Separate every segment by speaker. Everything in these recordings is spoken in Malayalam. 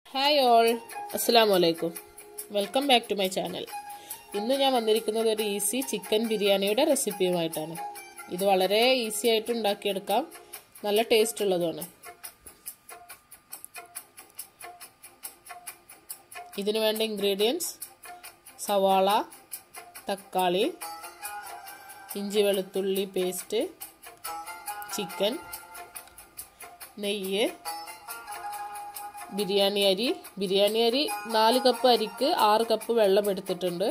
Speaker 1: ഹായ് ഓൾ അസ്സാം വലൈക്കും welcome back to my channel ഇന്ന് ഞാൻ വന്നിരിക്കുന്നത് ഒരു ഈസി ചിക്കൻ ബിരിയാണിയുടെ റെസിപ്പിയുമായിട്ടാണ് ഇത് വളരെ ഈസി ആയിട്ട് ഉണ്ടാക്കിയെടുക്കാം നല്ല ടേസ്റ്റ് ഉള്ളതുമാണ് ഇതിനു വേണ്ട ഇൻഗ്രീഡിയൻസ് സവാള തക്കാളി ഇഞ്ചി വെളുത്തുള്ളി പേസ്റ്റ് ചിക്കൻ നെയ്യ് ബിരിയാണി അരി ബിരിയാണി അരി നാല് കപ്പ് അരിക്ക് ആറ് കപ്പ് വെള്ളം എടുത്തിട്ടുണ്ട്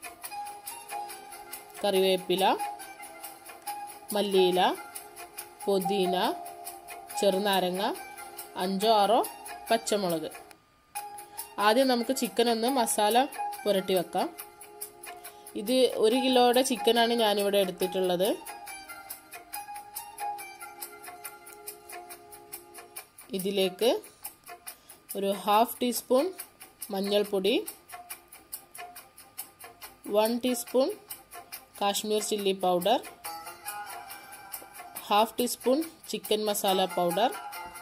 Speaker 1: കറിവേപ്പില മല്ലിയില പുതിന ചെറുനാരങ്ങ അഞ്ചോ ആറോ പച്ചമുളക് ആദ്യം നമുക്ക് ചിക്കൻ ഒന്ന് മസാല പുരട്ടി വെക്കാം ഇത് ഒരു കിലോയുടെ ചിക്കനാണ് ഞാനിവിടെ എടുത്തിട്ടുള്ളത് ഇതിലേക്ക് ഒരു ഹാഫ് ടീസ്പൂൺ മഞ്ഞൾപ്പൊടി one teaspoon Kashmir chilli powder half teaspoon chicken masala powder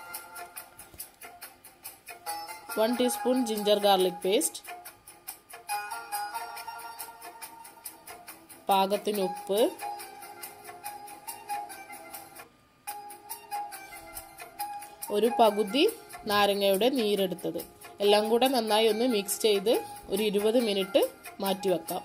Speaker 1: one teaspoon ginger garlic paste പാകത്തിന് ഉപ്പ് ഒരു പകുതി നാരങ്ങയുടെ നീരെടുത്തത് എല്ലാം കൂടെ നന്നായി ഒന്ന് മിക്സ് ചെയ്ത് ഒരു ഇരുപത് മിനിറ്റ് മാറ്റി വെക്കാം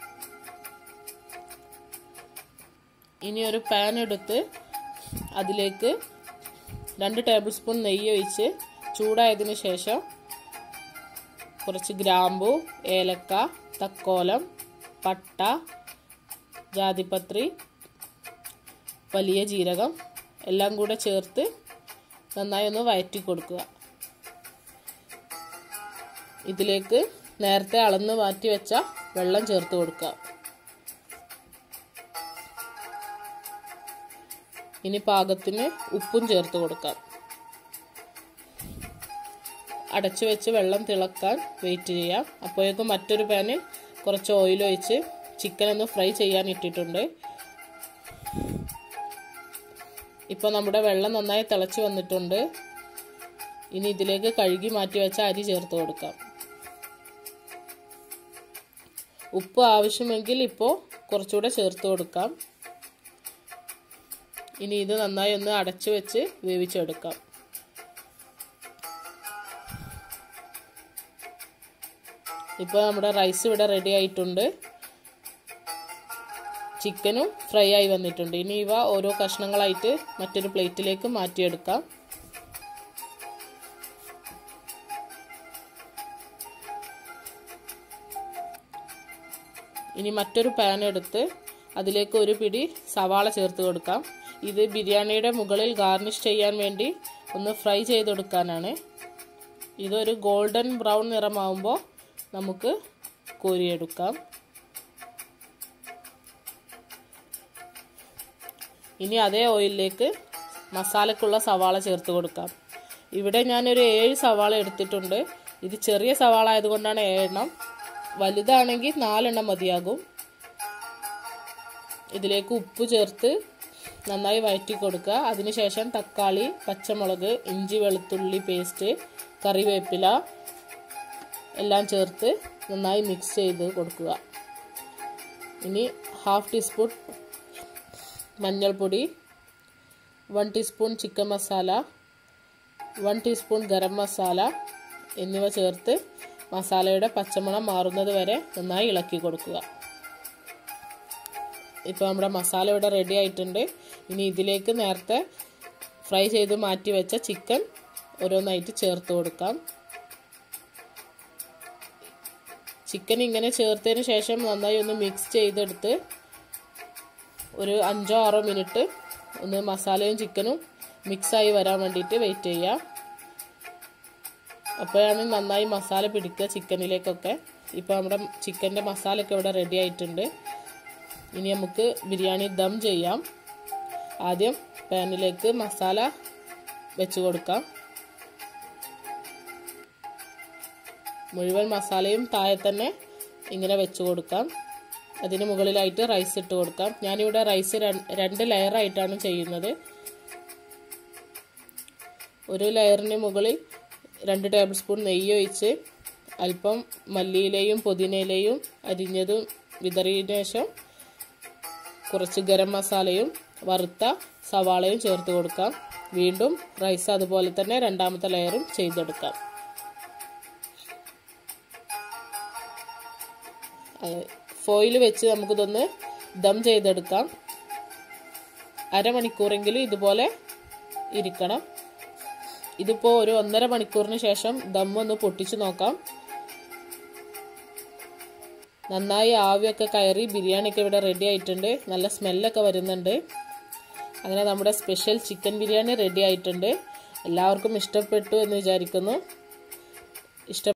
Speaker 1: ഇനി ഒരു പാൻ എടുത്ത് അതിലേക്ക് രണ്ട് ടേബിൾ സ്പൂൺ നെയ്യ് ഒഴിച്ച് ചൂടായതിനു ശേഷം കുറച്ച് ഗ്രാമ്പു ഏലക്ക തക്കോലം പട്ട ജാതിപത്രി വലിയ ജീരകം എല്ലാം കൂടെ ചേർത്ത് നന്നായി ഒന്ന് വയറ്റി കൊടുക്കുക ഇതിലേക്ക് നേരത്തെ അളന്ന് മാറ്റി വെച്ച വെള്ളം ചേർത്ത് കൊടുക്കുക ഇനി പാകത്തിന് ഉപ്പും ചേർത്ത് കൊടുക്കാം അടച്ചു വെച്ച് വെള്ളം തിളക്കാൻ വെയിറ്റ് ചെയ്യാം അപ്പോഴേക്കും മറ്റൊരു പാനിൽ കുറച്ച് ഓയിൽ ഒഴിച്ച് ചിക്കൻ ഒന്ന് ഫ്രൈ ചെയ്യാൻ ഇട്ടിട്ടുണ്ട് ഇപ്പോൾ നമ്മുടെ വെള്ളം നന്നായി തിളച്ച് വന്നിട്ടുണ്ട് ഇനി ഇതിലേക്ക് കഴുകി മാറ്റി വെച്ച അരി ചേർത്ത് കൊടുക്കാം ഉപ്പ് ആവശ്യമെങ്കിൽ ഇപ്പോൾ കുറച്ചുകൂടെ ചേർത്ത് കൊടുക്കാം ഇനി ഇത് നന്നായി ഒന്ന് അടച്ചു വെച്ച് വേവിച്ചെടുക്കാം ഇപ്പോൾ നമ്മുടെ റൈസ് ഇവിടെ റെഡി ആയിട്ടുണ്ട് ചിക്കനും ഫ്രൈ ആയി വന്നിട്ടുണ്ട് ഇനി ഇവ ഓരോ കഷ്ണങ്ങളായിട്ട് മറ്റൊരു പ്ലേറ്റിലേക്ക് മാറ്റിയെടുക്കാം ഇനി മറ്റൊരു പാൻ എടുത്ത് അതിലേക്ക് ഒരു പിടി സവാള ചേർത്ത് കൊടുക്കാം ഇത് ബിരിയാണിയുടെ മുകളിൽ ഗാർണിഷ് ചെയ്യാൻ വേണ്ടി ഒന്ന് ഫ്രൈ ചെയ്തെടുക്കാനാണ് ഇതൊരു ഗോൾഡൻ ബ്രൗൺ നിറമാവുമ്പോൾ നമുക്ക് കോരിയെടുക്കാം ഇനി അതേ ഓയിലിലേക്ക് മസാലക്കുള്ള സവാള ചേർത്ത് കൊടുക്കാം ഇവിടെ ഞാനൊരു ഏഴ് സവാള എടുത്തിട്ടുണ്ട് ഇത് ചെറിയ സവാള ആയതുകൊണ്ടാണ് ഏഴെണ്ണം വലുതാണെങ്കിൽ നാലെണ്ണം മതിയാകും ഇതിലേക്ക് ഉപ്പ് ചേർത്ത് നന്നായി വഴറ്റി കൊടുക്കുക അതിനുശേഷം തക്കാളി പച്ചമുളക് ഇഞ്ചി വെളുത്തുള്ളി പേസ്റ്റ് കറിവേപ്പില എല്ലാം ചേർത്ത് നന്നായി മിക്സ് ചെയ്ത് കൊടുക്കുക ഇനി ഹാഫ് ടീസ്പൂൺ മഞ്ഞൾപ്പൊടി one teaspoon chicken masala one teaspoon garam masala എന്നിവ ചേർത്ത് മസാലയുടെ പച്ചമണം മാറുന്നത് വരെ നന്നായി ഇളക്കി കൊടുക്കുക ഇപ്പോൾ നമ്മുടെ മസാല ഇവിടെ റെഡി ആയിട്ടുണ്ട് ഇനി ഇതിലേക്ക് നേരത്തെ ഫ്രൈ ചെയ്ത് മാറ്റി വെച്ച ചിക്കൻ ഓരോന്നായിട്ട് ചേർത്ത് കൊടുക്കാം ചിക്കൻ ഇങ്ങനെ ചേർത്തതിന് ശേഷം നന്നായി ഒന്ന് മിക്സ് ചെയ്തെടുത്ത് ഒരു അഞ്ചോ ആറോ മിനിറ്റ് ഒന്ന് മസാലയും ചിക്കനും മിക്സായി വരാൻ വേണ്ടിയിട്ട് വെയിറ്റ് ചെയ്യാം അപ്പോഴാണ് നന്നായി മസാല പിടിക്കുക ചിക്കനിലേക്കൊക്കെ ഇപ്പോൾ നമ്മുടെ ചിക്കൻ്റെ മസാലയൊക്കെ ഇവിടെ റെഡി ആയിട്ടുണ്ട് ഇനി നമുക്ക് ബിരിയാണി ദം ചെയ്യാം ആദ്യം പാനിലേക്ക് മസാല വെച്ച് കൊടുക്കാം മുഴുവൻ മസാലയും താഴെ തന്നെ ഇങ്ങനെ വെച്ച് കൊടുക്കാം അതിന് മുകളിലായിട്ട് റൈസ് ഇട്ട് കൊടുക്കാം ഞാനിവിടെ റൈസ് രണ്ട് ലെയറായിട്ടാണ് ചെയ്യുന്നത് ഒരു ലെയറിന് മുകളിൽ രണ്ട് ടേബിൾ സ്പൂൺ നെയ്യ് ഒഴിച്ച് അല്പം മല്ലിയിലയും പുതിനയിലയും അരിഞ്ഞതും വിതറിയതിനു ശേഷം കുറച്ച് ഗരം മസാലയും വറുത്ത സവാളയും ചേർത്ത് കൊടുക്കാം വീണ്ടും റൈസ് അതുപോലെ തന്നെ രണ്ടാമത്തെ ലെയറും ചെയ്തെടുക്കാം ഫോയിൽ വെച്ച് നമുക്കിതൊന്ന് ദം ചെയ്തെടുക്കാം അരമണിക്കൂറെങ്കിലും ഇതുപോലെ ഇരിക്കണം ഇതിപ്പോൾ ഒരു ഒന്നര മണിക്കൂറിന് ശേഷം ദം ഒന്ന് പൊട്ടിച്ചു നോക്കാം നന്നായി ആവിയൊക്കെ കയറി ബിരിയാണിയൊക്കെ ഇവിടെ റെഡി ആയിട്ടുണ്ട് നല്ല സ്മെല്ലൊക്കെ വരുന്നുണ്ട് അങ്ങനെ നമ്മുടെ സ്പെഷ്യൽ ചിക്കൻ ബിരിയാണി റെഡി ആയിട്ടുണ്ട് എല്ലാവർക്കും ഇഷ്ടപ്പെട്ടു എന്ന് വിചാരിക്കുന്നു ഇഷ്ട